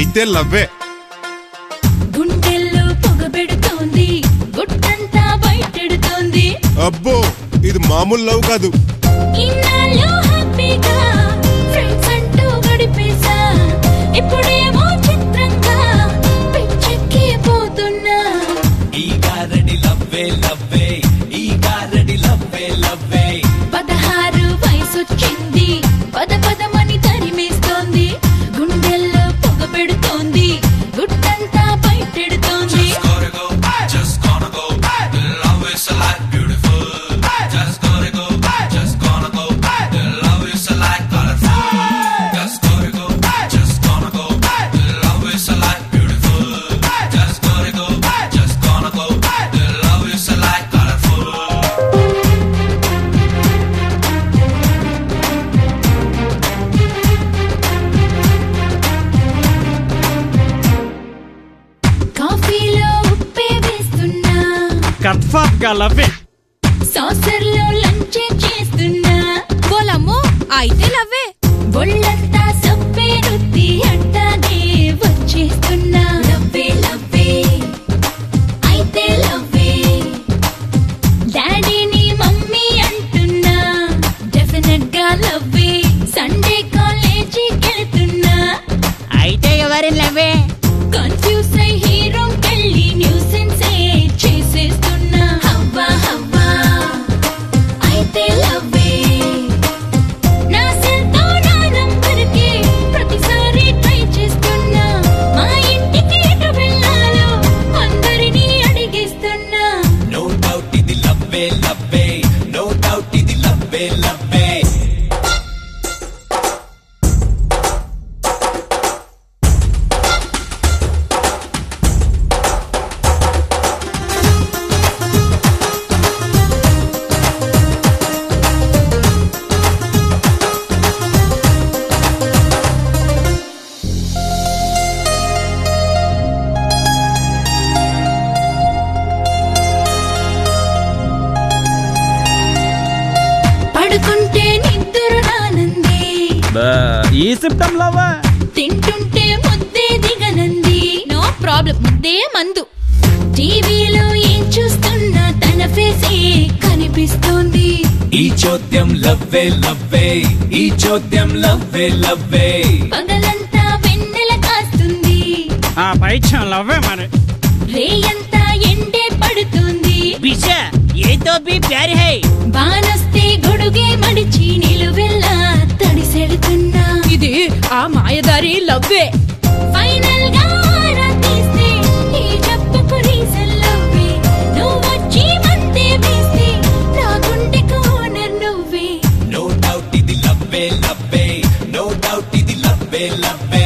అయితే లవ్వే గుండెల్లో పొగబెడుతోంది గుట్టంతా బయటెడుతోంది అబ్బో ఇది మామూలు లవ్ కాదు ఇన్నాళ్ళు హ్యాపీగా ఫ్రెండ్స్ అంటూ గడిపేశా ఇప్పుడేమో చిత్రంగా పిచ్చెక్కి పోతున్నా ఈ గారడి లవ్వే లవ్వే ఈ గారడి లవ్వే లవ్వే పదహారు వయసొచ్చింది పద పదమని తరిమేస్తోంది గుండెల్లో పొగ పెడుతోంది గుట్టంతా బయటెడుతోంది gotta go, just gonna go. The love is a lot beautiful. Just gotta go, just gonna go. The love is a lot colorful. Just gotta go, just gonna go. The love is a lot beautiful. Just gotta go, just gonna go. The love is a lot colorful. కాఫీలో ఉప్పే వేస్తున్నా confirm గా లవ్వే సాసర్లో lunch చేస్తున్నా బోలమ్మో అయితే లవ్వే ఒళ్ళంతా సప్పే రుద్ది అట్టాగే వచ్చేస్తున్నా లవ్వే లవ్వే అయితే లవ్వే డాడీని మమ్మీ అంటున్నా డెఫినెట్ గా లవ్వే సండే కాలేజీకి వెళ్తున్నా అయితే ఎవరి లవ్వే కన్ఫ్యూజ్ అయి హీరోకెళ్ళి న్యూసెన్స్ చేసేస్తున్నా హవ్వా హవ్వా అయితే లవ్వే నా సెల్తో నా నంబర్కి ప్రతిసారి ట్రై చేస్తున్నా మా ఇంటికి ఎటు వెళ్ళాలో అందరినీ అడిగేస్తున్నా No doubt ఇది లవ్వే లవ్వే No doubt ఇది లవ్వే లవ్వే పడుకుంటే నిద్ర రానంది ఈ సిమ్టమ్ లవ్వా తింటుంటే ముద్దే దిగనంది నో ప్రాబ్లం ముద్దే మందు టీవీలో ఏం చూస్తున్నా తన ఫేసే కనిపిస్తోంది ఈ చోద్యం లవ్వే లవ్వే ఈ చోద్యం లవ్వే లవ్వే పగలంతా వెన్నెల కాస్తుంది ఆ పైచ్యం లవ్వే మరి రేయంతా ఎండే పడుతుంది బిషా ఏ తో బి ప్యార్ హై బానొస్తే గొడుగే మడిచి నిలువెల్లా తడిసెడుతున్నా ఇది ఆ మాయదారి లవ్వే ఫైనల్ గా ఆరా తీస్తే ఈ జబ్బుకు రీజన్ లవ్వే నువ్వొచ్చి మందే వేస్తే నా గుండెకు ఓనర్ నువ్వే No doubt ఇది లవ్వే లవ్వే No doubt ఇది లవ్వే లవ్వే